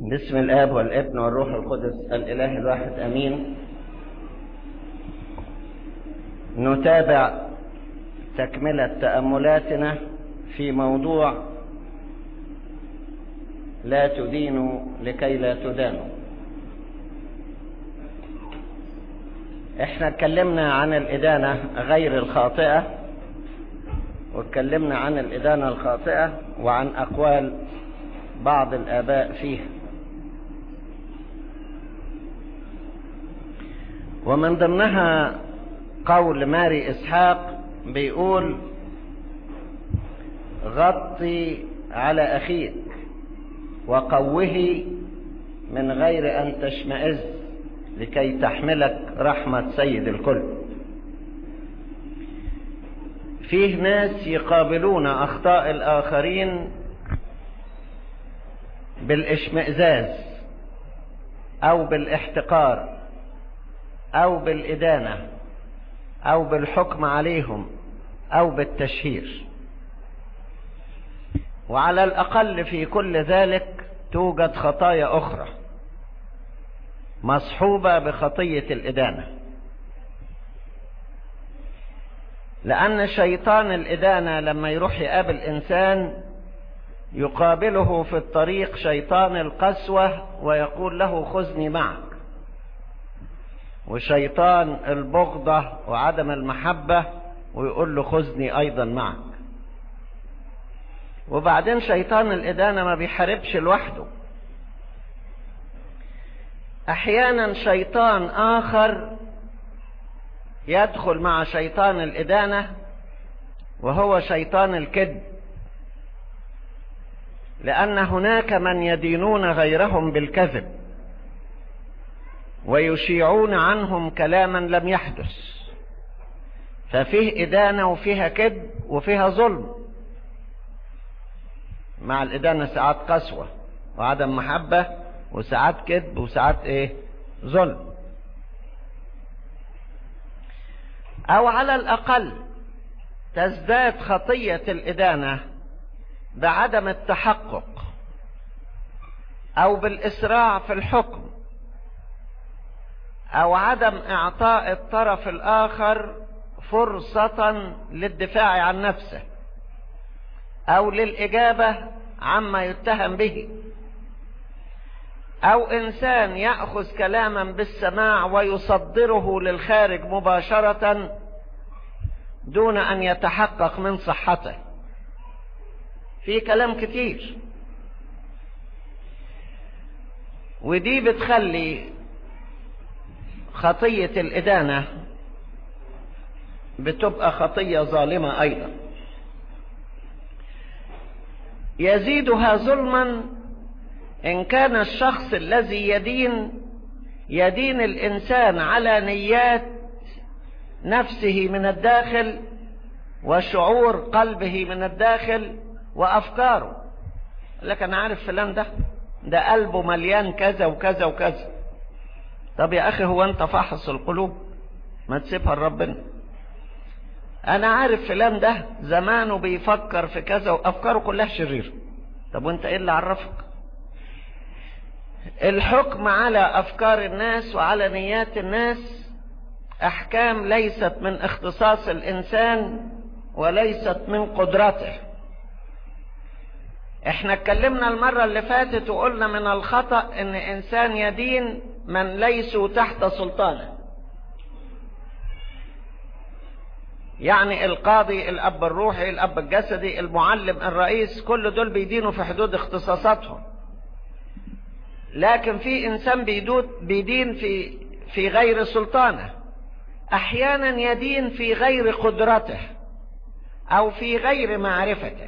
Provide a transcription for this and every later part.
بسم الآب والابن والروح القدس الإله الواحد أمين نتابع تكملة تأملاتنا في موضوع لا تدينوا لكي لا تدانوا احنا اتكلمنا عن الإدانة غير الخاطئة واتكلمنا عن الإدانة الخاطئة وعن أقوال بعض الآباء فيها ومن ضمنها قول ماري إسحاق بيقول غطي على أخيك وقوه من غير أن تشمئز لكي تحملك رحمة سيد الكل فيه ناس يقابلون أخطاء الآخرين بالاشمئزاز أو بالاحتقار أو بالإدانة أو بالحكم عليهم أو بالتشهير وعلى الأقل في كل ذلك توجد خطايا أخرى مصحوبة بخطية الإدانة لأن شيطان الإدانة لما يروح يقابل إنسان يقابله في الطريق شيطان القسوة ويقول له خذني معك وشيطان البغضة وعدم المحبة ويقول له خذني أيضا معك وبعدين شيطان الإدانة ما بيحاربش لوحده أحيانا شيطان آخر يدخل مع شيطان الإدانة وهو شيطان الكذب لأن هناك من يدينون غيرهم بالكذب ويشيعون عنهم كلاما لم يحدث ففيه إدانة وفيها كذب وفيها ظلم مع الإدانة ساعات قسوة وعدم محبة وساعات كذب وساعات إيه ظلم أو على الأقل تزداد خطية الإدانة بعدم التحقق أو بالإسراع في الحكم أو عدم إعطاء الطرف الآخر فرصة للدفاع عن نفسه أو للإجابة عما يتهم به أو إنسان يأخذ كلاما بالسماع ويصدره للخارج مباشرة دون أن يتحقق من صحته في كلام كتير ودي بتخلي خطية الإدانة بتبقى خطية ظالمة أيضا يزيدها ظلما إن كان الشخص الذي يدين يدين الإنسان على نيات نفسه من الداخل وشعور قلبه من الداخل وأفكاره لك أنا عارف فلان ده ده قلبه مليان كذا وكذا وكذا طب يا أخي هو أنت فاحص القلوب ما تسيبها لربنا أنا عارف فلان ده زمانه بيفكر في كذا وأفكاره كلها شريرة طب وأنت إيه اللي عرفك الحكم على أفكار الناس وعلى نيات الناس أحكام ليست من اختصاص الإنسان وليست من قدرته احنا اتكلمنا المرة اللي فاتت وقلنا من الخطأ ان انسان يدين من ليسوا تحت سلطانه يعني القاضي الاب الروحي الاب الجسدي المعلم الرئيس كل دول بيدينوا في حدود اختصاصاتهم لكن في انسان بيدود بيدين في في غير سلطانه احيانا يدين في غير قدرته او في غير معرفته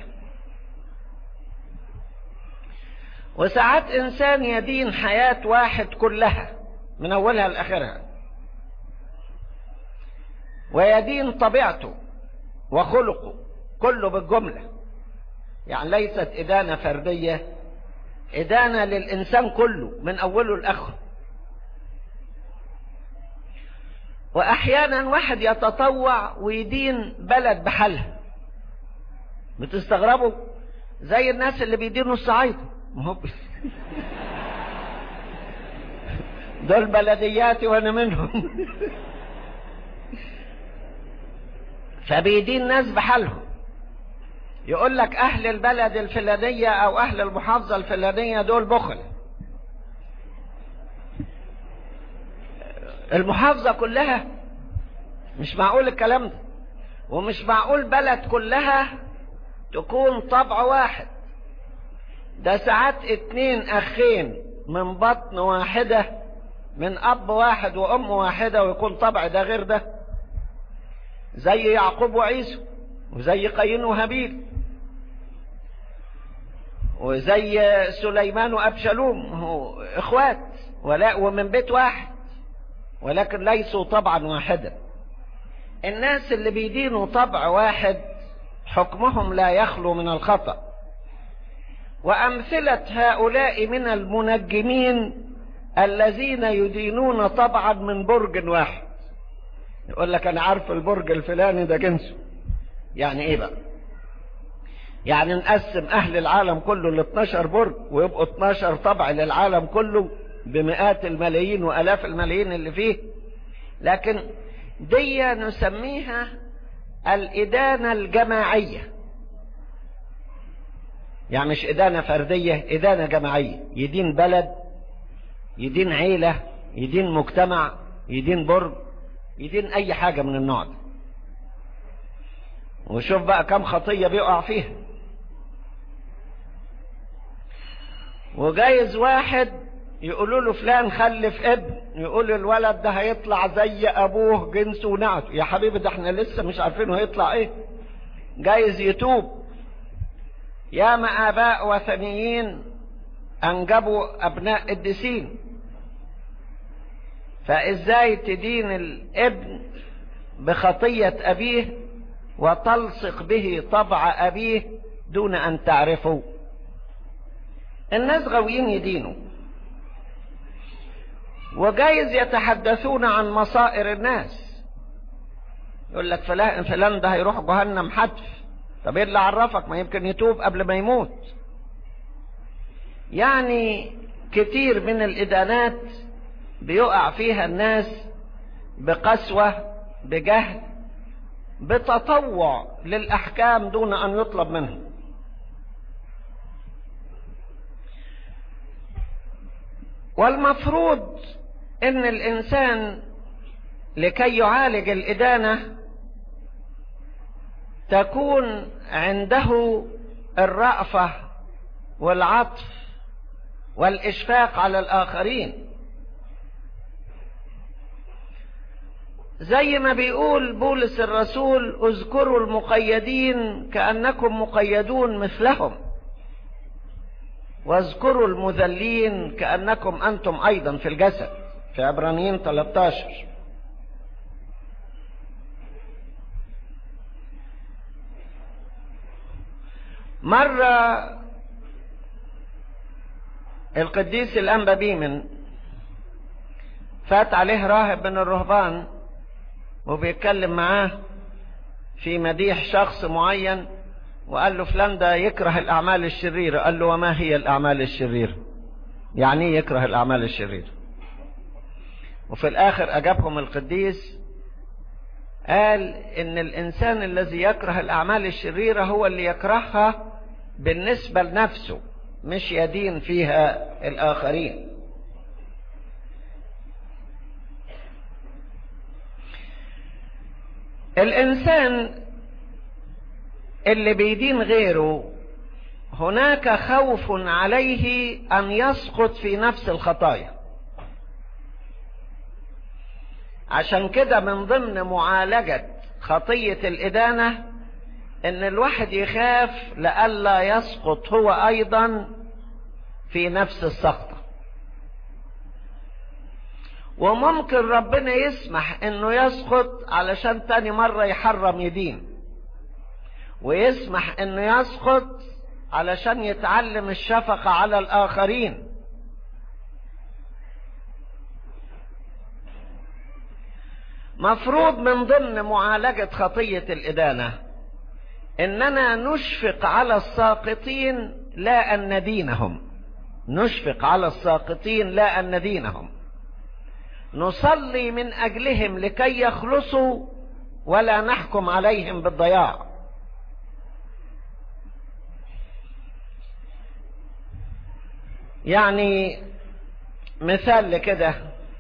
وساعات انسان يدين حياة واحد كلها من اولها لاخرها ويدين طبيعته وخلقه كله بالجملة يعني ليست ادانة فردية ادانة للانسان كله من اوله لاخره واحيانا واحد يتطوع ويدين بلد بحالها بتستغربوا زي الناس اللي بيدينوا الصعايدة ما هو دول بلدياتي وانا منهم فبيدين ناس بحالهم يقول لك اهل البلد الفلانية او اهل المحافظة الفلانية دول بخل المحافظة كلها مش معقول الكلام ده ومش معقول بلد كلها تكون طبع واحد ده ساعات اتنين اخين من بطن واحدة من اب واحد وام واحدة ويكون طبع ده غير ده زي يعقوب وعيسو وزي قايين وهابيل وزي سليمان وابشالوم هو اخوات ولا ومن بيت واحد ولكن ليسوا طبعا واحدا الناس اللي بيدينوا طبع واحد حكمهم لا يخلو من الخطأ وأمثلة هؤلاء من المنجمين الذين يدينون طبعا من برج واحد يقول لك أنا عارف البرج الفلاني ده جنسه يعني إيه بقى يعني نقسم أهل العالم كله ل 12 برج ويبقوا 12 طبع للعالم كله بمئات الملايين وألاف الملايين اللي فيه لكن دي نسميها الإدانة الجماعية يعني مش إدانة فردية إدانة جماعية يدين بلد يدين عيلة يدين مجتمع يدين برج يدين أي حاجة من النوع ده وشوف بقى كم خطية بيقع فيها وجايز واحد يقولوا له فلان خلف ابن يقول الولد ده هيطلع زي ابوه جنسه ونعته يا حبيبي ده احنا لسه مش عارفين هيطلع ايه جايز يتوب ياما اباء وثنيين انجبوا ابناء قديسين فازاي تدين الابن بخطية ابيه وتلصق به طبع ابيه دون ان تعرفه الناس غاويين يدينوا وجايز يتحدثون عن مصائر الناس يقول لك فلان فلان ده هيروح جهنم حتف طب ايه اللي عرفك ما يمكن يتوب قبل ما يموت يعني كتير من الادانات بيقع فيها الناس بقسوة بجهل بتطوع للأحكام دون أن يطلب منهم والمفروض ان الانسان لكي يعالج الادانة تكون عنده الرأفة والعطف والاشفاق على الاخرين زي ما بيقول بولس الرسول اذكروا المقيدين كأنكم مقيدون مثلهم واذكروا المذلين كأنكم أنتم أيضا في الجسد في عبرانيين 13 مرة القديس الأنبا بيمن فات عليه راهب من الرهبان وبيتكلم معاه في مديح شخص معين وقال له فلان ده يكره الأعمال الشريرة قال له وما هي الأعمال الشريرة يعني ايه يكره الأعمال الشريرة وفي الآخر أجابهم القديس قال إن الإنسان الذي يكره الأعمال الشريرة هو اللي يكرهها بالنسبة لنفسه مش يدين فيها الآخرين الإنسان اللي بيدين غيره هناك خوف عليه أن يسقط في نفس الخطايا عشان كده من ضمن معالجة خطية الإدانة إن الواحد يخاف لئلا يسقط هو أيضا في نفس السقطة وممكن ربنا يسمح إنه يسقط علشان تاني مرة يحرم يدين ويسمح إنه يسقط علشان يتعلم الشفقة على الآخرين مفروض من ضمن معالجة خطية الإدانة إننا نشفق على الساقطين لا أن ندينهم نشفق على الساقطين لا أن ندينهم نصلي من أجلهم لكي يخلصوا ولا نحكم عليهم بالضياع يعني مثال لكده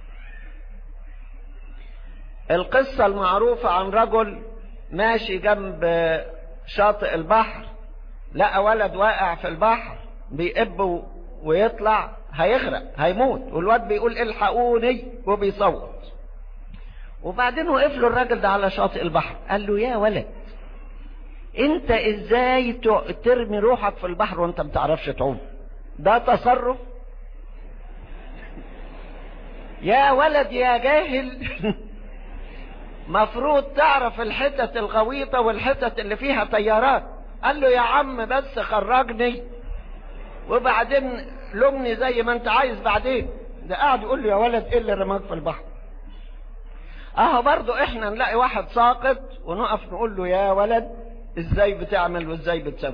القصة المعروفة عن رجل ماشي جنب شاطئ البحر لقى ولد واقع في البحر بيقب ويطلع هيغرق هيموت والواد بيقول الحقوني وبيصوت وبعدين وقف له الراجل ده على شاطئ البحر قال له يا ولد انت ازاي ترمي روحك في البحر وانت ما بتعرفش تعوم ده تصرف يا ولد يا جاهل مفروض تعرف الحتت الغويطة والحتت اللي فيها طيارات قال له يا عم بس خرجني وبعدين لومني زي ما انت عايز بعدين ده قاعد يقول له يا ولد ايه اللي رماك في البحر اهو برضو احنا نلاقي واحد ساقط ونقف نقول له يا ولد ازاي بتعمل وازاي بتسوي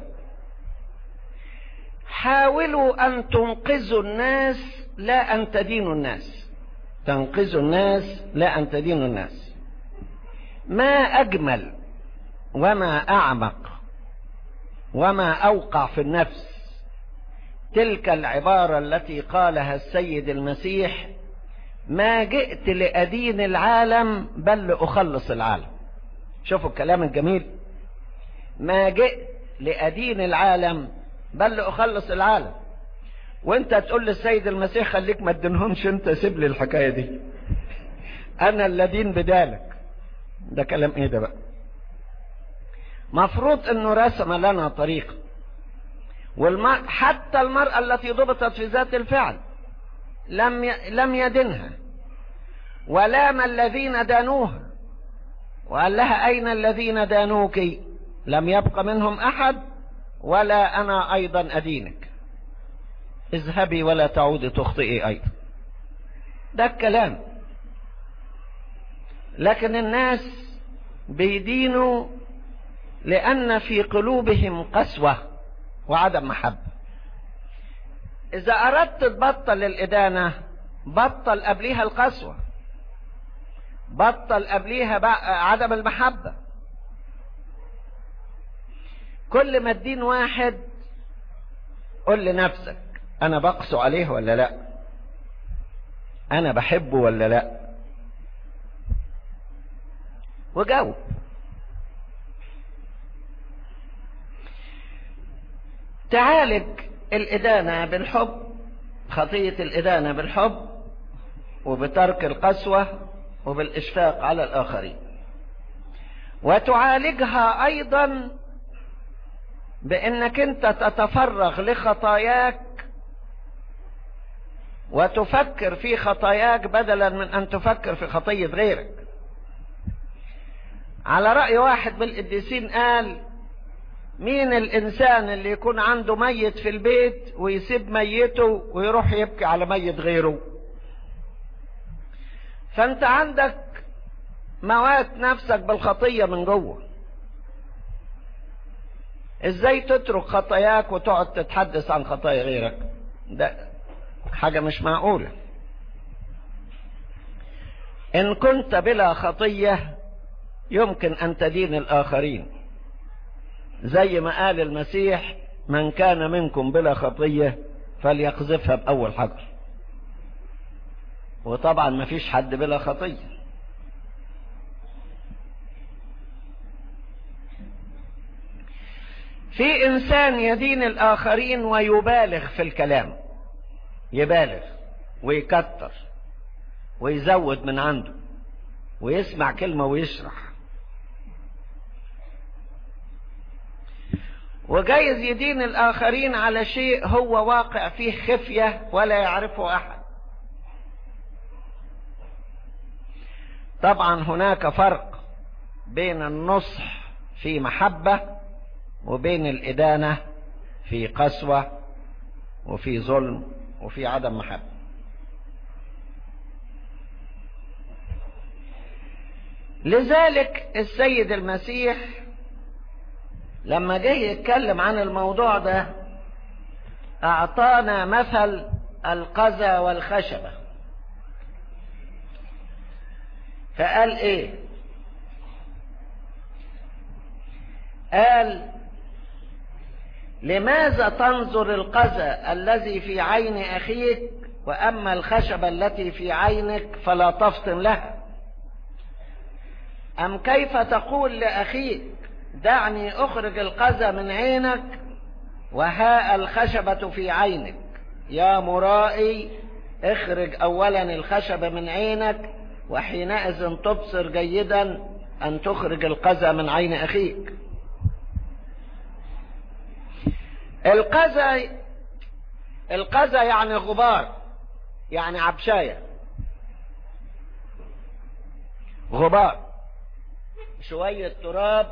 حاولوا ان تنقذوا الناس لا ان تدينوا الناس تنقذوا الناس لا ان تدينوا الناس ما اجمل وما اعمق وما اوقع في النفس تلك العبارة التي قالها السيد المسيح ما جئت لأدين العالم بل لأخلص العالم شوفوا الكلام الجميل ما جئت لأدين العالم بل لأخلص العالم وانت تقول للسيد المسيح خليك ما تدينهمش انت سيب لي الحكاية دي انا الذين بدالك ده كلام ايه ده بقى مفروض انه رسم لنا طريقه والمرء حتى المرأة التي ضبطت في ذات الفعل لم لم يدنها ولام الذين دانوها وقال لها أين الذين دانوك لم يبق منهم أحد ولا أنا أيضا أدينك اذهبي ولا تعودي تخطئي أيضا ده الكلام لكن الناس بيدينوا لأن في قلوبهم قسوة وعدم محبة إذا أردت تبطل الإدانة بطل قبليها القسوة بطل قبليها عدم المحبة كل ما تدين واحد قل لنفسك أنا بقسو عليه ولا لا أنا بحبه ولا لا وجاوب تعالج الإدانة بالحب خطية الإدانة بالحب وبترك القسوة وبالإشفاق على الآخرين وتعالجها أيضا بأنك أنت تتفرغ لخطاياك وتفكر في خطاياك بدلا من أن تفكر في خطية غيرك على رأي واحد من القديسين قال مين الإنسان اللي يكون عنده ميت في البيت ويسيب ميته ويروح يبكي على ميت غيره فأنت عندك موات نفسك بالخطية من جوه ازاي تترك خطاياك وتقعد تتحدث عن خطايا غيرك ده حاجة مش معقولة ان كنت بلا خطية يمكن ان تدين الاخرين زي ما قال المسيح من كان منكم بلا خطية فليقذفها بأول حجر وطبعا ما فيش حد بلا خطية في إنسان يدين الآخرين ويبالغ في الكلام يبالغ ويكتر ويزود من عنده ويسمع كلمة ويشرح وجايز يدين الآخرين على شيء هو واقع فيه خفية ولا يعرفه أحد طبعا هناك فرق بين النصح في محبة وبين الإدانة في قسوة وفي ظلم وفي عدم محبة لذلك السيد المسيح لما جه يتكلم عن الموضوع ده أعطانا مثل القذى والخشبة فقال ايه قال لماذا تنظر القذى الذي في عين اخيك واما الخشبة التي في عينك فلا تفطن لها ام كيف تقول لاخيك دعني اخرج القذى من عينك وها الخشبة في عينك يا مرائي اخرج اولا الخشبة من عينك وحينئذ تبصر جيدا ان تخرج القذى من عين اخيك القذى القذى يعني غبار يعني عبشاية غبار شوية تراب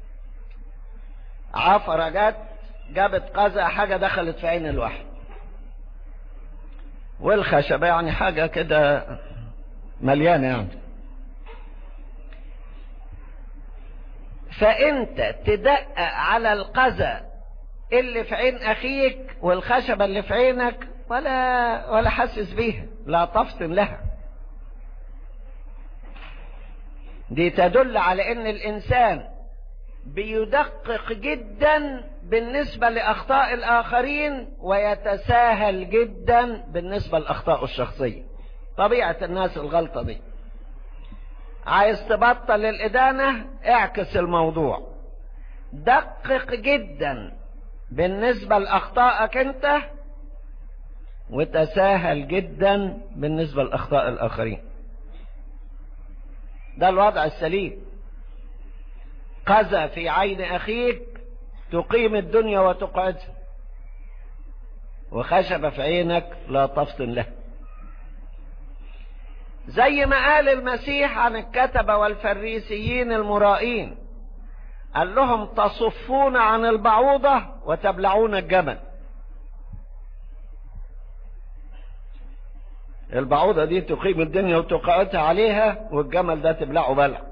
عفرة جت جابت قذى حاجة دخلت في عين الواحد والخشبة يعني حاجة كده مليانة يعني فانت تدقق على القذى اللي في عين اخيك والخشبة اللي في عينك ولا ولا حسس بيها لا تفطن لها دي تدل على ان الانسان بيدقق جدا بالنسبة لاخطاء الاخرين ويتساهل جدا بالنسبة لاخطاء الشخصية طبيعة الناس الغلطة دي عايز تبطل الادانة اعكس الموضوع دقق جدا بالنسبة لاخطائك انت وتساهل جدا بالنسبة لاخطاء الاخرين ده الوضع السليم قذى في عين اخيك تقيم الدنيا وتقعدها وخشب في عينك لا تفطن له زي ما قال المسيح عن الكتبة والفريسيين المرائين قال لهم تصفون عن البعوضة وتبلعون الجبل البعوضة دي تقيم الدنيا وتقعدها عليها والجمل ده تبلعه بلع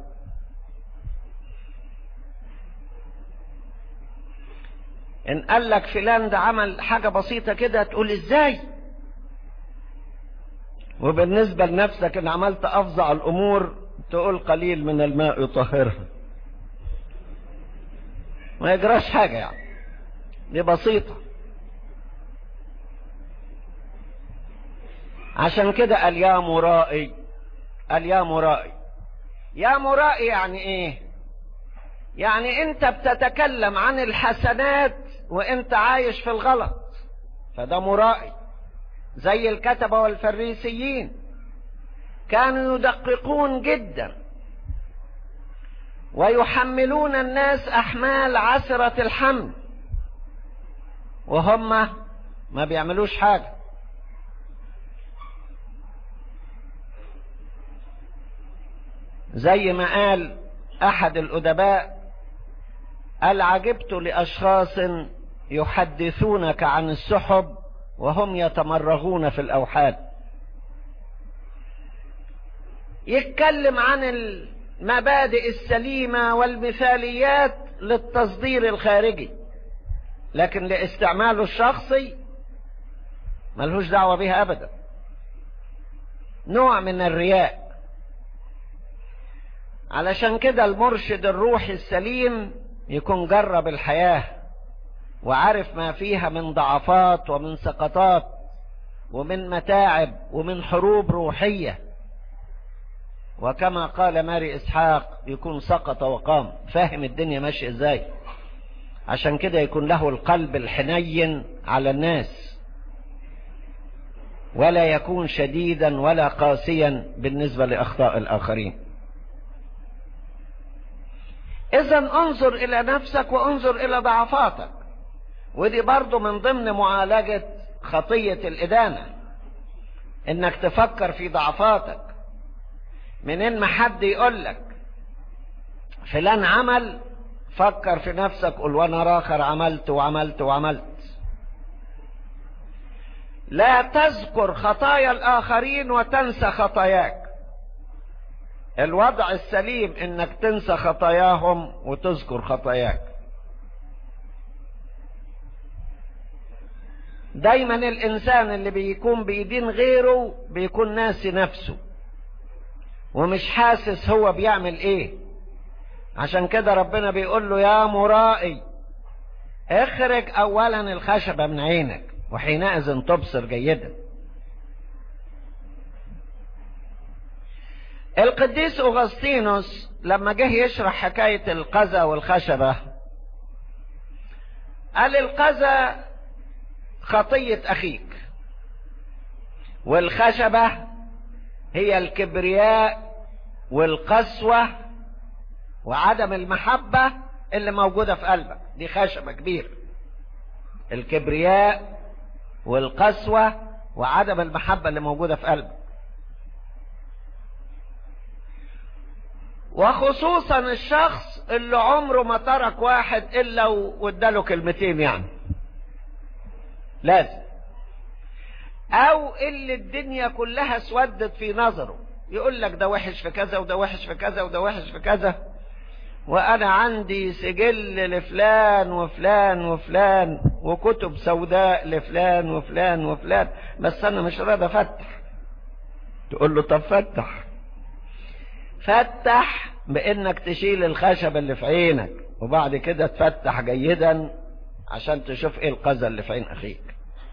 ان قال لك فلان ده عمل حاجة بسيطة كده تقول ازاي وبالنسبة لنفسك ان عملت افظع الامور تقول قليل من الماء يطهرها ما يجراش حاجة يعني دي بسيطة عشان كده قال يا مرائي قال يا مرائي يا مرائي يعني ايه يعني انت بتتكلم عن الحسنات وانت عايش في الغلط فده مرائي زي الكتبة والفريسيين كانوا يدققون جدا ويحملون الناس احمال عسرة الحمل وهم ما بيعملوش حاجة زي ما قال احد الادباء قال عجبت لاشخاص يحدثونك عن السحب وهم يتمرغون في الاوحاد يتكلم عن المبادئ السليمة والمثاليات للتصدير الخارجي لكن لاستعماله الشخصي ملهوش دعوة بها ابدا نوع من الرياء علشان كده المرشد الروحي السليم يكون جرب الحياة وعارف ما فيها من ضعفات ومن سقطات ومن متاعب ومن حروب روحية وكما قال ماري إسحاق يكون سقط وقام فاهم الدنيا ماشية ازاي عشان كده يكون له القلب الحنين على الناس ولا يكون شديدا ولا قاسيا بالنسبة لأخطاء الآخرين اذا انظر الى نفسك وانظر الى ضعفاتك ودي برضو من ضمن معالجة خطية الادانة انك تفكر في ضعفاتك منين ما حد يقول لك فلان عمل فكر في نفسك قول وانا اخر عملت وعملت وعملت لا تذكر خطايا الاخرين وتنسى خطاياك الوضع السليم انك تنسى خطاياهم وتذكر خطاياك دايما الانسان اللي بيكون بيدين غيره بيكون ناسي نفسه ومش حاسس هو بيعمل ايه عشان كده ربنا بيقول له يا مرائي اخرج اولا الخشبة من عينك وحينئذ تبصر جيدا القديس أغسطينوس لما جه يشرح حكاية القذى والخشبة قال القذى خطية أخيك والخشبة هي الكبرياء والقسوة وعدم المحبة اللي موجودة في قلبك دي خشبة كبيرة الكبرياء والقسوة وعدم المحبة اللي موجودة في قلبك وخصوصا الشخص اللي عمره ما ترك واحد الا واداله كلمتين يعني لازم او اللي الدنيا كلها اسودت في نظره يقول لك ده وحش في كذا وده وحش في كذا وده وحش في كذا وانا عندي سجل لفلان وفلان وفلان وكتب سوداء لفلان وفلان وفلان بس انا مش راضي افتح تقول له طب فتح فتح بانك تشيل الخشب اللي في عينك وبعد كده تفتح جيدا عشان تشوف ايه القذى اللي في عين اخيك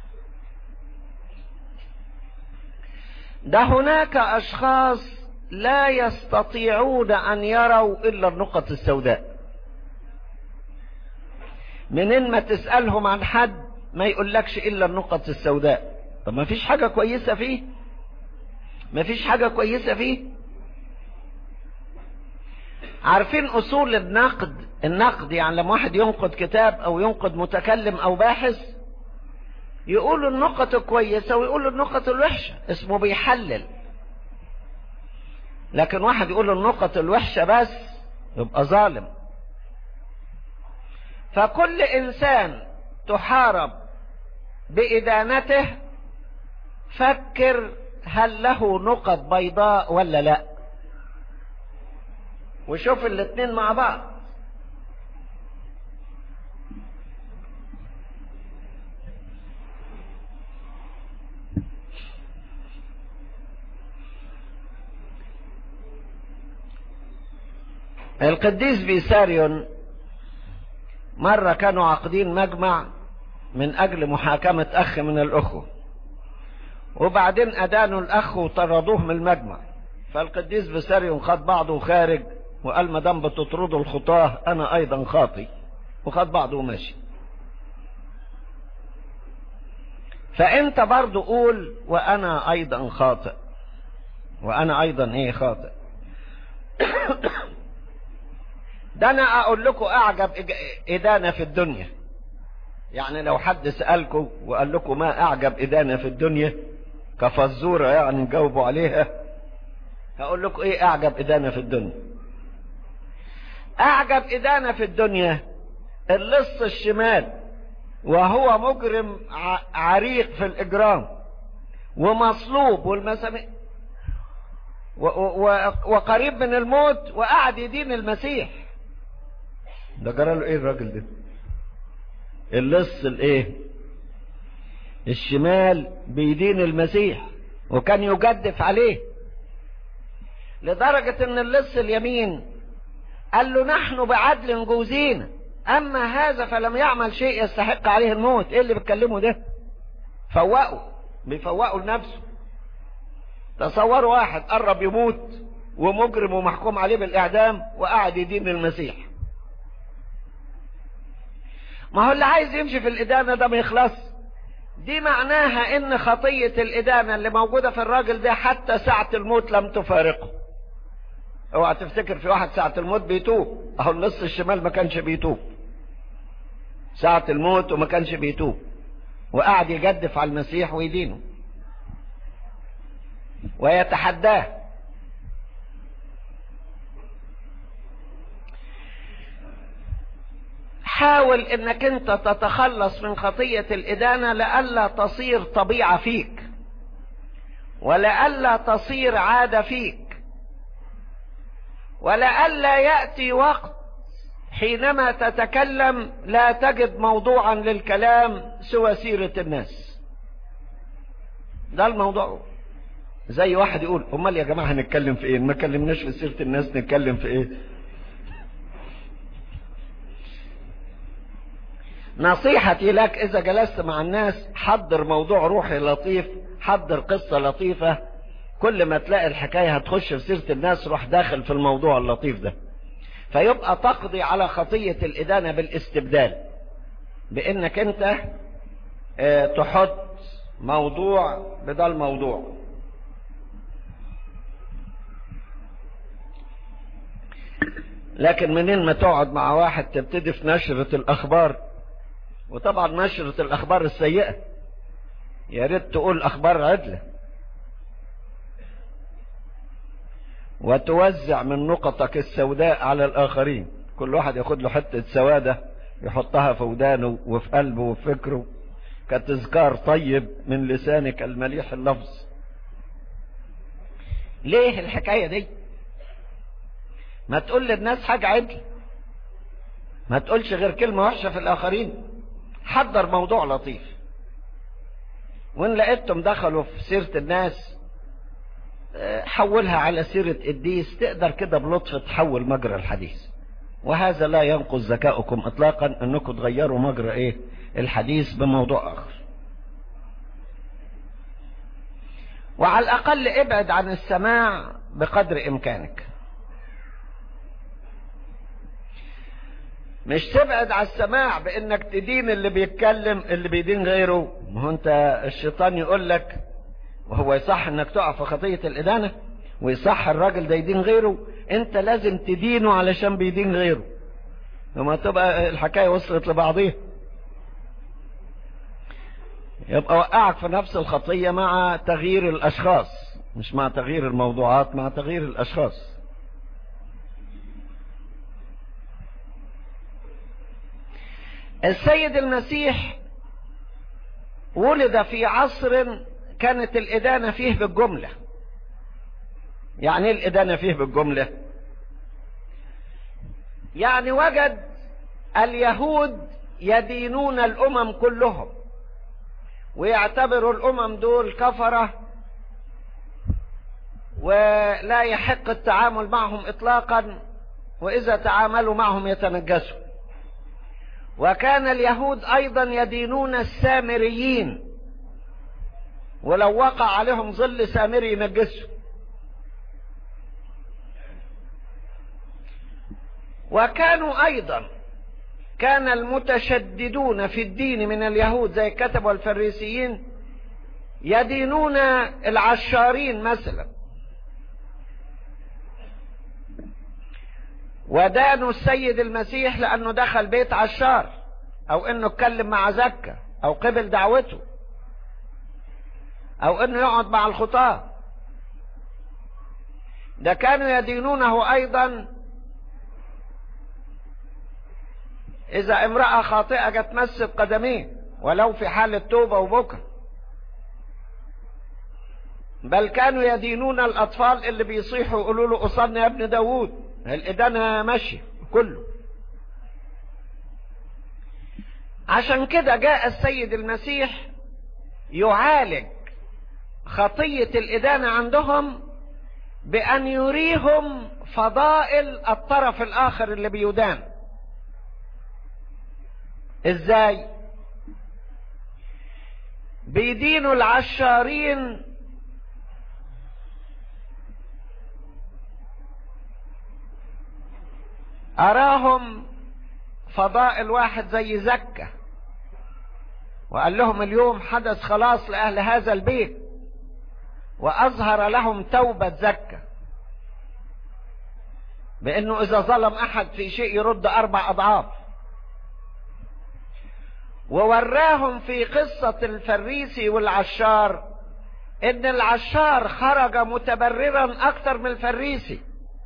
ده هناك اشخاص لا يستطيعون ان يروا الا النقط السوداء منين ما تسألهم عن حد ما يقولكش الا النقط السوداء طب ما فيش حاجة كويسة فيه ما فيش حاجة كويسة فيه عارفين اصول النقد النقد يعني لما واحد ينقد كتاب او ينقد متكلم او باحث يقول النقط الكويسة ويقول النقط الوحشة اسمه بيحلل لكن واحد يقول النقط الوحشة بس يبقى ظالم فكل انسان تحارب بإدانته فكر هل له نقط بيضاء ولا لا وشوف الاتنين مع بعض القديس بيساريون مرة كانوا عاقدين مجمع من أجل محاكمة أخ من الأخوة وبعدين أدانوا الأخ وطردوه من المجمع فالقديس بيساريون خد بعضه خارج وقال ما دام بتطردوا الخطاه أنا أيضا خاطي وخد بعضه وماشي فأنت برضو قول وأنا أيضا خاطئ وأنا أيضا إيه خاطئ ده انا اقول لكم اعجب ادانة في الدنيا يعني لو حد سألكم وقال لكم ما اعجب ادانة في الدنيا كفزورة يعني جاوبوا عليها هقول لكم ايه اعجب ادانة في الدنيا اعجب ادانة في الدنيا اللص الشمال وهو مجرم عريق في الاجرام ومصلوب والمسامع وقريب من الموت وقعد يدين المسيح ده جرى له ايه الراجل ده اللص الايه الشمال بيدين المسيح وكان يجدف عليه لدرجة ان اللص اليمين قال له نحن بعدل جوزينا اما هذا فلم يعمل شيء يستحق عليه الموت ايه اللي بتكلمه ده فوقوا بيفوقوا لنفسه تصوروا واحد قرب يموت ومجرم ومحكوم عليه بالاعدام وقعد يدين المسيح ما هو اللي عايز يمشي في الإدانة ده ما يخلص دي معناها ان خطية الإدانة اللي موجودة في الراجل ده حتى ساعة الموت لم تفارقه اوعى تفتكر في واحد ساعة الموت بيتوب اهو النص الشمال ما كانش بيتوب ساعة الموت وما كانش بيتوب وقعد يجدف على المسيح ويدينه ويتحداه حاول انك انت تتخلص من خطية الادانة لألا تصير طبيعة فيك ولألا تصير عادة فيك ولألا يأتي وقت حينما تتكلم لا تجد موضوعا للكلام سوى سيرة الناس ده الموضوع زي واحد يقول امال يا جماعة هنتكلم في ايه ما كلمناش في سيرة الناس نتكلم في ايه نصيحتي لك اذا جلست مع الناس حضر موضوع روحي لطيف حضر قصة لطيفة كل ما تلاقي الحكاية هتخش في سيرة الناس روح داخل في الموضوع اللطيف ده فيبقى تقضي على خطية الإدانة بالاستبدال بانك انت اه تحط موضوع بدل موضوع لكن منين ما تقعد مع واحد تبتدي في نشرة الاخبار وطبعا نشرة الاخبار السيئة يا ريت تقول اخبار عدلة وتوزع من نقطك السوداء على الاخرين كل واحد ياخد له حتة سوادة يحطها في ودانه وفي قلبه وفي فكره كتذكار طيب من لسانك المليح اللفظ ليه الحكاية دي ما تقول للناس حاجة عدل ما تقولش غير كلمة وحشة في الآخرين حضر موضوع لطيف وإن لقيتهم دخلوا في سيرة الناس حولها على سيرة قديس تقدر كده بلطف تحول مجرى الحديث وهذا لا ينقص ذكاؤكم اطلاقا انكم تغيروا مجرى ايه الحديث بموضوع اخر وعلى الاقل ابعد عن السماع بقدر امكانك مش تبعد عن السماع بانك تدين اللي بيتكلم اللي بيدين غيره ما هو انت الشيطان يقول لك وهو يصح انك تقع في خطية الادانة ويصح الراجل ده يدين غيره انت لازم تدينه علشان بيدين غيره لما تبقى الحكاية وصلت لبعضيها يبقى وقعك في نفس الخطية مع تغيير الاشخاص مش مع تغيير الموضوعات مع تغيير الاشخاص السيد المسيح ولد في عصر كانت الإدانة فيه بالجملة يعني ايه الإدانة فيه بالجملة يعني وجد اليهود يدينون الأمم كلهم ويعتبروا الأمم دول كفرة ولا يحق التعامل معهم إطلاقا وإذا تعاملوا معهم يتنجسوا وكان اليهود أيضا يدينون السامريين ولو وقع عليهم ظل سامري ينجسوا وكانوا ايضا كان المتشددون في الدين من اليهود زي الكتب والفريسيين يدينون العشارين مثلا ودانوا السيد المسيح لانه دخل بيت عشار او انه اتكلم مع زكا او قبل دعوته او انه يقعد مع الخطاة ده كانوا يدينونه ايضا اذا امرأة خاطئة جت تمسك قدميه ولو في حالة توبة وبكر بل كانوا يدينون الاطفال اللي بيصيحوا يقولوا له اصلنا يا ابن داوود الادانة ماشي كله عشان كده جاء السيد المسيح يعالج خطية الإدانة عندهم بأن يريهم فضائل الطرف الآخر اللي بيدان إزاي بيدينوا العشارين أراهم فضائل واحد زي زكة وقال لهم اليوم حدث خلاص لأهل هذا البيت وأظهر لهم توبة زكة بأنه إذا ظلم أحد في شيء يرد أربع أضعاف ووراهم في قصة الفريسي والعشار إن العشار خرج متبررا أكثر من الفريسي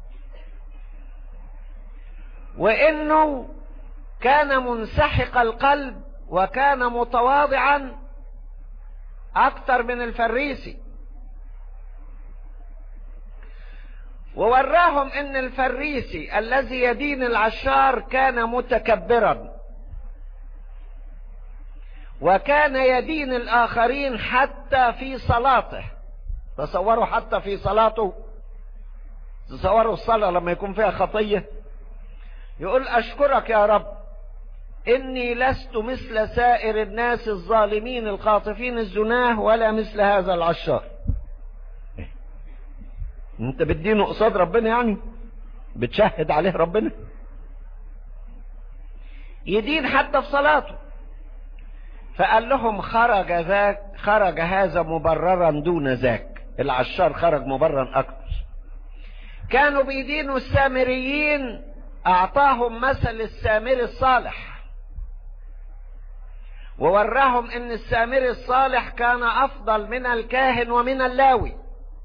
وإنه كان منسحق القلب وكان متواضعا أكثر من الفريسي ووراهم ان الفريسي الذي يدين العشار كان متكبرا وكان يدين الاخرين حتى في صلاته تصوروا حتى في صلاته تصوروا الصلاة لما يكون فيها خطية يقول أشكرك يا رب إني لست مثل سائر الناس الظالمين الخاطفين الزناه ولا مثل هذا العشار انت بتدينه قصاد ربنا يعني بتشهد عليه ربنا يدين حتى في صلاته فقال لهم خرج ذاك خرج هذا مبررا دون ذاك العشار خرج مبررا اكتر كانوا بيدينوا السامريين اعطاهم مثل السامري الصالح ووراهم ان السامري الصالح كان افضل من الكاهن ومن اللاوي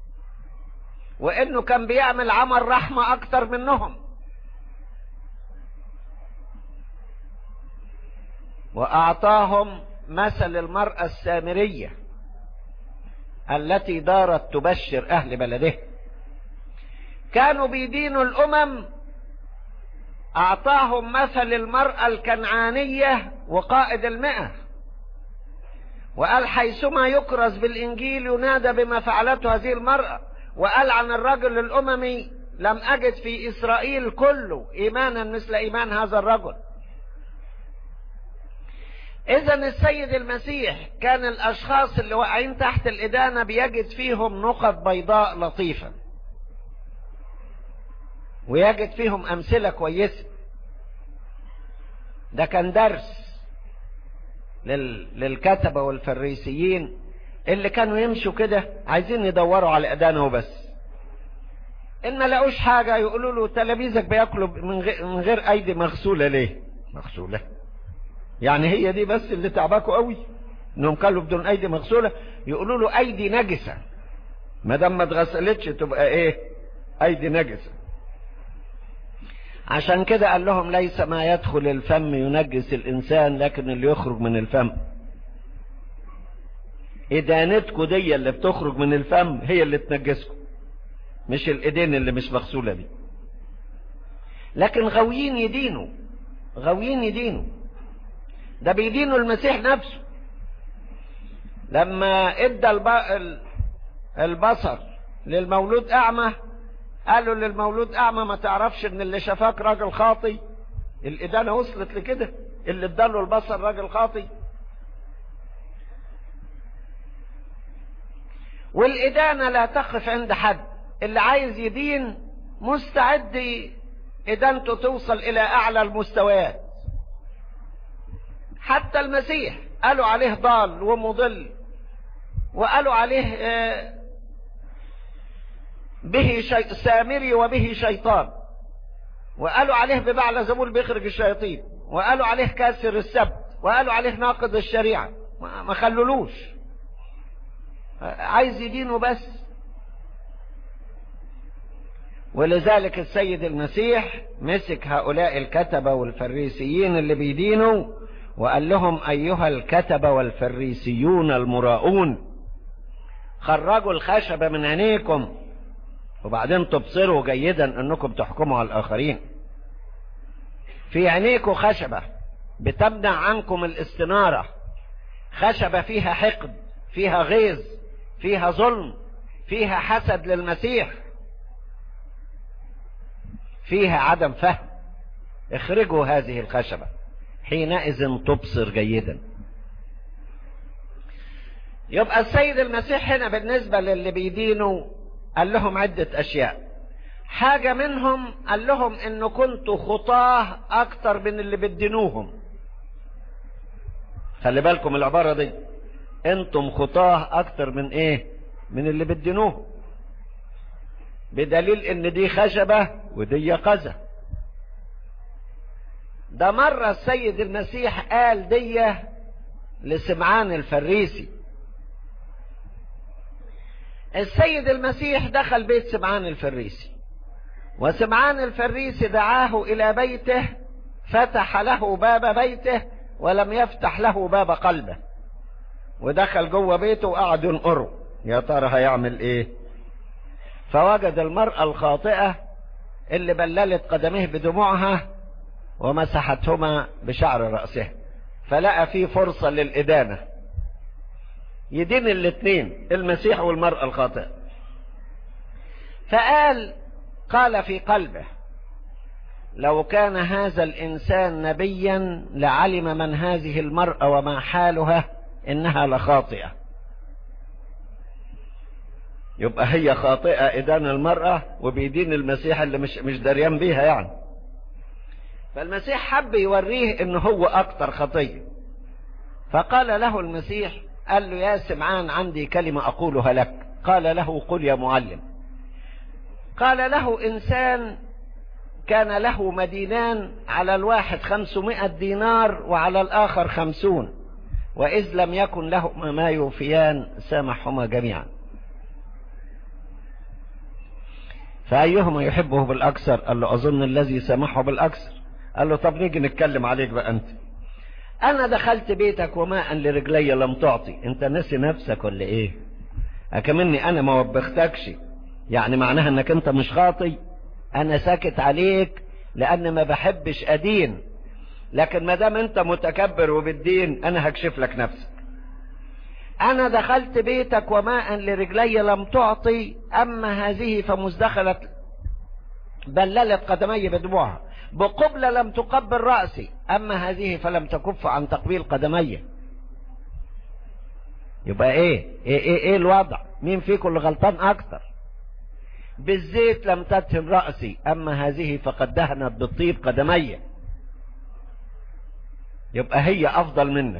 وانه كان بيعمل عمل رحمة اكتر منهم واعطاهم مثل المرأة السامرية التي دارت تبشر اهل بلده كانوا بيدينوا الامم اعطاهم مثل المرأة الكنعانية وقائد المئة وقال حيثما يكرز بالانجيل ينادى بما فعلته هذه المرأة وقال عن الرجل الاممي لم اجد في اسرائيل كله ايمانا مثل ايمان هذا الرجل اذا السيد المسيح كان الاشخاص اللي واقعين تحت الادانة بيجد فيهم نقط بيضاء لطيفة ويجد فيهم امثلة كويسة ده كان درس لل... للكتبة والفريسيين اللي كانوا يمشوا كده عايزين يدوروا على ادانه وبس ان ما لقوش حاجة يقولوا له تلاميذك بياكلوا من غير, من غير ايدي مغسولة ليه مغسولة يعني هي دي بس اللي تعباكوا قوي انهم كلوا بدون ايدي مغسولة يقولوا له ايدي نجسة ما دام ما اتغسلتش تبقى ايه ايدي نجسة عشان كده قال لهم ليس ما يدخل الفم ينجس الانسان لكن اللي يخرج من الفم ادانتكم دي اللي بتخرج من الفم هي اللي تنجسكم مش الايدين اللي مش مغسولة دي لكن غاويين يدينوا غاويين يدينوا ده بيدينوا المسيح نفسه لما ادى البصر للمولود اعمى قالوا للمولود اعمى ما تعرفش ان اللي شافاك راجل خاطي الادانه وصلت لكده اللي اداله البصر راجل خاطي والادانه لا تقف عند حد اللي عايز يدين مستعد ادانته توصل الى اعلى المستويات حتى المسيح قالوا عليه ضال ومضل وقالوا عليه به شي... سامري وبه شيطان وقالوا عليه ببعل زبول بيخرج الشياطين وقالوا عليه كاسر السبت وقالوا عليه ناقض الشريعة ما خلولوش عايز يدينه بس ولذلك السيد المسيح مسك هؤلاء الكتبة والفريسيين اللي بيدينوا وقال لهم أيها الكتبة والفريسيون المراؤون خرجوا الخشبة من عينيكم وبعدين تبصروا جيدا انكم تحكموا على الاخرين في عينيكم خشبة بتمنع عنكم الاستنارة خشبة فيها حقد فيها غيظ فيها ظلم فيها حسد للمسيح فيها عدم فهم اخرجوا هذه الخشبة حينئذ تبصر جيدا يبقى السيد المسيح هنا بالنسبة للي بيدينوا قال لهم عدة اشياء حاجة منهم قال لهم ان كنتوا خطاه اكتر من اللي بدنوهم خلي بالكم العبارة دي انتم خطاه اكتر من ايه من اللي بدنوهم بدليل ان دي خشبة ودي قذى ده مرة السيد المسيح قال دي لسمعان الفريسي السيد المسيح دخل بيت سمعان الفريسي وسمعان الفريسي دعاه الى بيته فتح له باب بيته ولم يفتح له باب قلبه ودخل جوه بيته وقعد ينقره يا ترى هيعمل ايه فوجد المرأة الخاطئة اللي بللت قدميه بدموعها ومسحتهما بشعر رأسها فلقى فيه فرصة للإدانة يدين الاثنين المسيح والمرأة الخاطئة فقال قال في قلبه لو كان هذا الإنسان نبيا لعلم من هذه المرأة وما حالها إنها لخاطئة يبقى هي خاطئة إدان المرأة وبيدين المسيح اللي مش, مش دريان بيها يعني فالمسيح حب يوريه إن هو أكتر خطية فقال له المسيح قال له يا سمعان عندي كلمة أقولها لك قال له قل يا معلم قال له إنسان كان له مدينان على الواحد خمسمائة دينار وعلى الآخر خمسون وإذ لم يكن لهما ما يوفيان سامحهما جميعا فأيهما يحبه بالأكثر قال له أظن الذي سامحه بالأكثر قال له طب نيجي نتكلم عليك بقى أنت أنا دخلت بيتك وماء لرجلي لم تعطي أنت ناسي نفسك ولا إيه أكمني أنا ما وبختكش يعني معناها أنك أنت مش خاطي أنا ساكت عليك لأن ما بحبش أدين لكن ما دام أنت متكبر وبالدين أنا هكشف لك نفسك أنا دخلت بيتك وماء لرجلي لم تعطي أما هذه فمزدخلت بللت قدمي بدموعها بقبلة لم تقبل رأسي أما هذه فلم تكف عن تقبيل قدمي يبقى إيه إيه, إيه, إيه الوضع مين فيكم اللي غلطان أكتر بالزيت لم تدهن رأسي أما هذه فقد دهنت بالطيب قدمي يبقى هي أفضل منك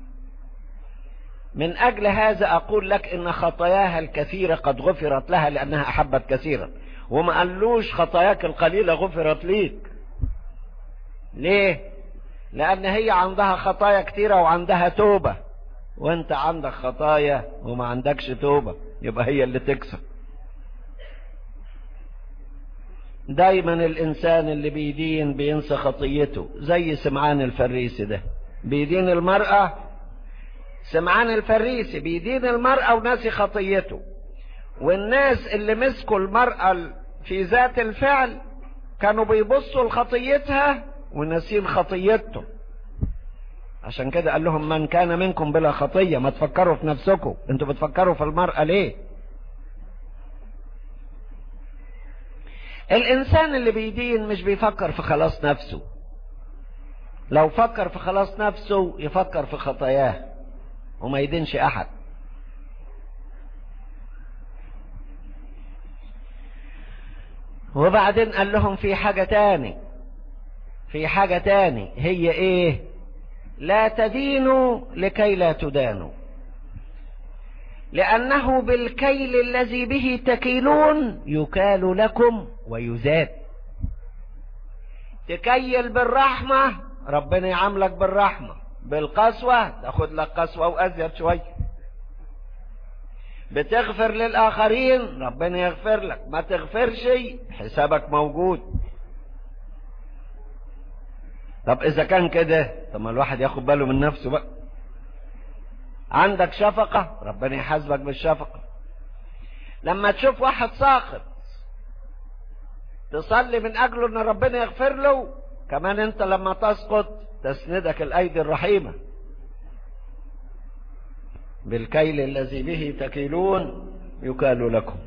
من أجل هذا أقول لك إن خطاياها الكثيرة قد غفرت لها لأنها أحبت كثيرا وما قالوش خطاياك القليلة غفرت ليك ليه لأن هي عندها خطايا كثيرة وعندها توبة وانت عندك خطايا وما عندكش توبة يبقى هي اللي تكسب دايما الإنسان اللي بيدين بينسى خطيته زي سمعان الفريسي ده بيدين المرأة سمعان الفريسي بيدين المرأة وناسي خطيته والناس اللي مسكوا المرأة في ذات الفعل كانوا بيبصوا لخطيتها وناسين خطيته عشان كده قال لهم من كان منكم بلا خطية ما تفكروا في نفسكم انتوا بتفكروا في المرأة ليه الانسان اللي بيدين مش بيفكر في خلاص نفسه لو فكر في خلاص نفسه يفكر في خطاياه وما يدينش احد وبعدين قال لهم في حاجة تاني في حاجة تاني هي ايه لا تدينوا لكي لا تدانوا لأنه بالكيل الذي به تكيلون يكال لكم ويزاد تكيل بالرحمة ربنا يعاملك بالرحمة بالقسوة تاخد لك قسوة وأزيد شوية بتغفر للآخرين ربنا يغفر لك ما تغفرش حسابك موجود طب إذا كان كده طب ما الواحد ياخد باله من نفسه بقى عندك شفقة ربنا يحاسبك بالشفقة لما تشوف واحد ساقط تصلي من أجله أن ربنا يغفر له كمان أنت لما تسقط تسندك الأيدي الرحيمة بالكيل الذي به تكيلون يكال لكم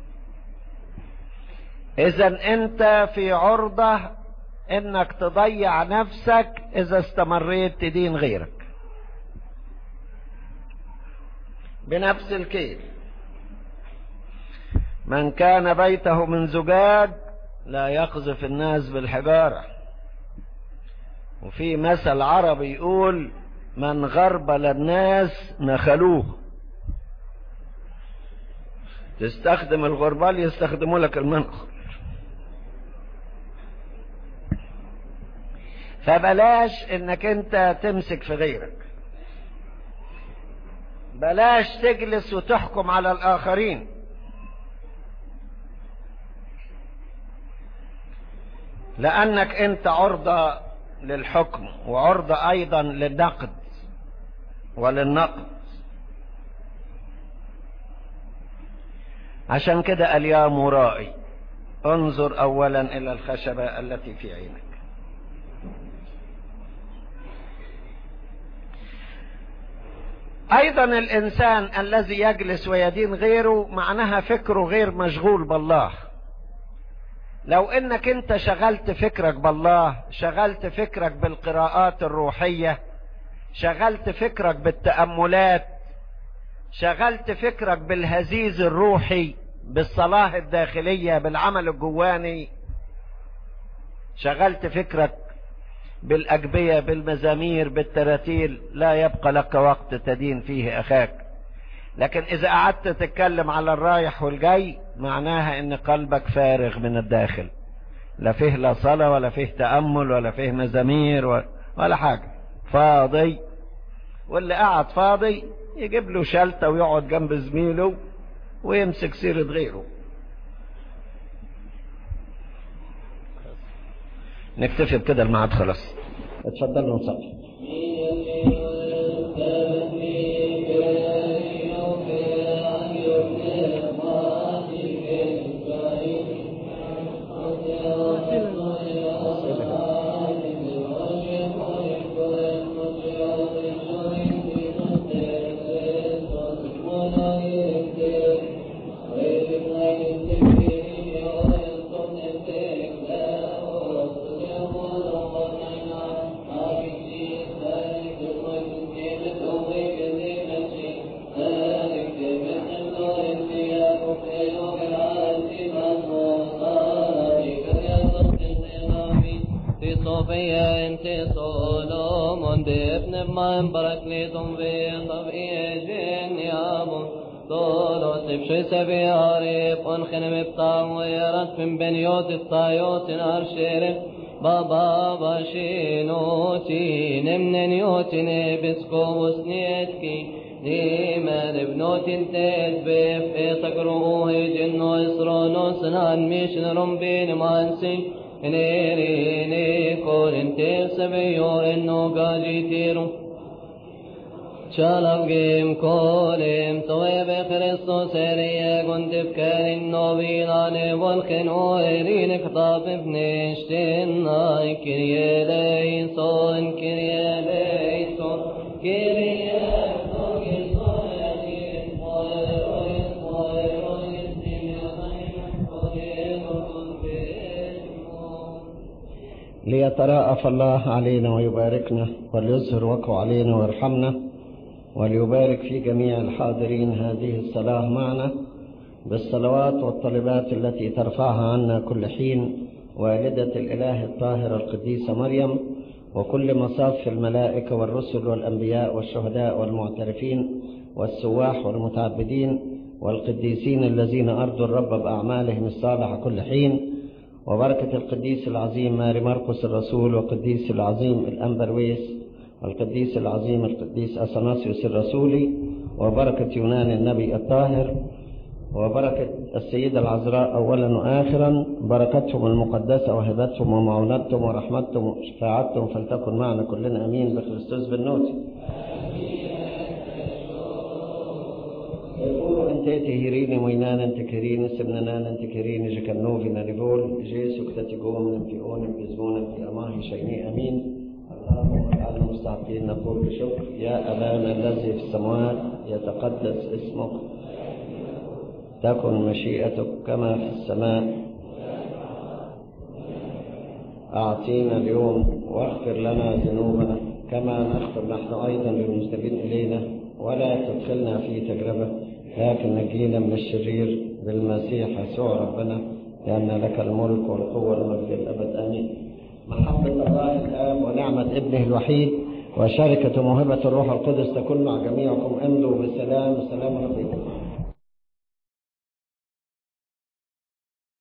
إذا أنت في عرضة إنك تضيع نفسك إذا استمريت تدين غيرك بنفس الكيل من كان بيته من زجاج لا يقذف الناس بالحجارة وفي مثل عربي يقول من غربل الناس نخلوه تستخدم الغربال يستخدموا لك المنخل فبلاش انك انت تمسك في غيرك بلاش تجلس وتحكم على الآخرين لأنك أنت عرضة للحكم وعرضة أيضا للنقد وللنقد عشان كده قال يا مرائي انظر أولا إلى الخشبة التي في عينك ايضا الانسان الذي يجلس ويدين غيره معناها فكره غير مشغول بالله لو انك انت شغلت فكرك بالله شغلت فكرك بالقراءات الروحية شغلت فكرك بالتأملات شغلت فكرك بالهزيز الروحي بالصلاة الداخلية بالعمل الجواني شغلت فكرك بالأجبية بالمزامير بالتراتيل لا يبقى لك وقت تدين فيه أخاك لكن إذا قعدت تتكلم على الرايح والجاي معناها إن قلبك فارغ من الداخل لا فيه لا صلاة ولا فيه تأمل ولا فيه مزامير ولا حاجة فاضي واللي قعد فاضي يجيب له شلتة ويقعد جنب زميله ويمسك سيرة غيره نكتفي بكده الميعاد خلاص اتفضلوا نصلي صوفيا انت صولومون بابن من بركليتم في طبيعي جن يابون طولو تبشي سبي عريب انخن مبطام ويرت من بنيوت الطايوت نارشير بابا باشينوتي نمن نيوتي نبسكو وسنيتكي ديما ابنوت انتت بيف تقروه جنو اسرونو سنان ميشن رمبين مانسي نيريني كون انت سبيو انو قاجي تيرو شالب جيم كولم طويب خريستو سيريا كنت بكار النوبيلان والخنو ايرين خطاب ابنشتين ناي كريا ليسون كريا ليسون كريا ليتراءف الله علينا ويباركنا وليظهر وقعه علينا ويرحمنا وليبارك في جميع الحاضرين هذه الصلاة معنا بالصلوات والطلبات التي ترفعها عنا كل حين والدة الإله الطاهرة القديسة مريم وكل مصاف الملائكة والرسل والأنبياء والشهداء والمعترفين والسواح والمتعبدين والقديسين الذين أرضوا الرب بأعمالهم الصالحة كل حين وبركة القديس العظيم ماري مرقس الرسول والقديس العظيم الأنبرويس والقديس العظيم القديس أثناسيوس الرسولي وبركة يونان النبي الطاهر وبركة السيدة العذراء أولا وآخرا بركتهم المقدسة وهبتهم ومعونتهم ورحمتهم وشفاعتهم فلتكن معنا كلنا أمين بخريستوس بالنوتي انت تهيرين وينان انت كرين سمنان انت كرين جكنوفي نريفول جيسو كتاتيقوم انت اون بزمون انت اماهي شيني امين اللهم اجعلنا مستحقين نقول بشكر يا ابانا الذي في السماوات يتقدس اسمك تكن مشيئتك كما في السماء أعطينا اليوم واغفر لنا ذنوبنا كما نغفر نحن أيضا للمسلمين إلينا ولا تدخلنا في تجربة لكن نجينا من الشرير بالمسيح يسوع ربنا لأن لك الملك والقوة والمجد الأبد آمين محبة الله الآب ونعمة ابنه الوحيد وشركة موهبة الروح القدس تكون مع جميعكم امضوا بسلام سلام ربكم